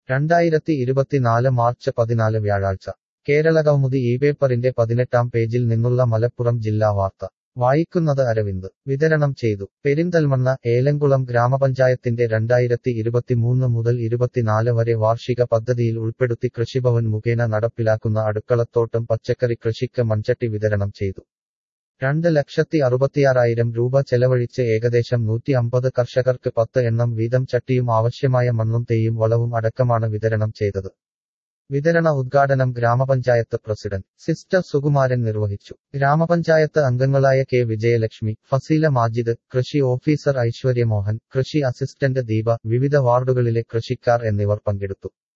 രണ്ടായിരത്തി ഇരുപത്തിനാല് മാർച്ച് പതിനാല് വ്യാഴാഴ്ച കേരളകൗമുദി ഈ പേപ്പറിന്റെ പതിനെട്ടാം പേജിൽ നിന്നുള്ള മലപ്പുറം ജില്ലാ വാർത്ത വായിക്കുന്നത് അരവിന്ദ് വിതരണം ചെയ്തു പെരിന്തൽമണ്ണ ഏലംകുളം ഗ്രാമപഞ്ചായത്തിന്റെ രണ്ടായിരത്തി ഇരുപത്തിമൂന്ന് മുതൽ ഇരുപത്തിനാല് വരെ വാർഷിക പദ്ധതിയിൽ ഉൾപ്പെടുത്തി കൃഷിഭവൻ മുഖേന നടപ്പിലാക്കുന്ന അടുക്കളത്തോട്ടം പച്ചക്കറി കൃഷിക്ക് മൺചട്ടി വിതരണം ചെയ്തു രണ്ട് ലക്ഷത്തി അറുപത്തിയാറായിരം രൂപ ചെലവഴിച്ച് ഏകദേശം നൂറ്റി അമ്പത് കർഷകർക്ക് പത്ത് എണ്ണം വീതം ചട്ടിയും ആവശ്യമായ മണ്ണും തേയും വളവും അടക്കമാണ് വിതരണം ചെയ്തത് വിതരണ ഉദ്ഘാടനം ഗ്രാമപഞ്ചായത്ത് പ്രസിഡന്റ് സിസ്റ്റർ സുകുമാരൻ നിർവഹിച്ചു ഗ്രാമപഞ്ചായത്ത് അംഗങ്ങളായ കെ വിജയലക്ഷ്മി ഫസീല മാജിദ് കൃഷി ഓഫീസർ ഐശ്വര്യമോഹൻ കൃഷി അസിസ്റ്റന്റ് ദീപ വിവിധ വാർഡുകളിലെ കൃഷിക്കാർ എന്നിവർ പങ്കെടുത്തു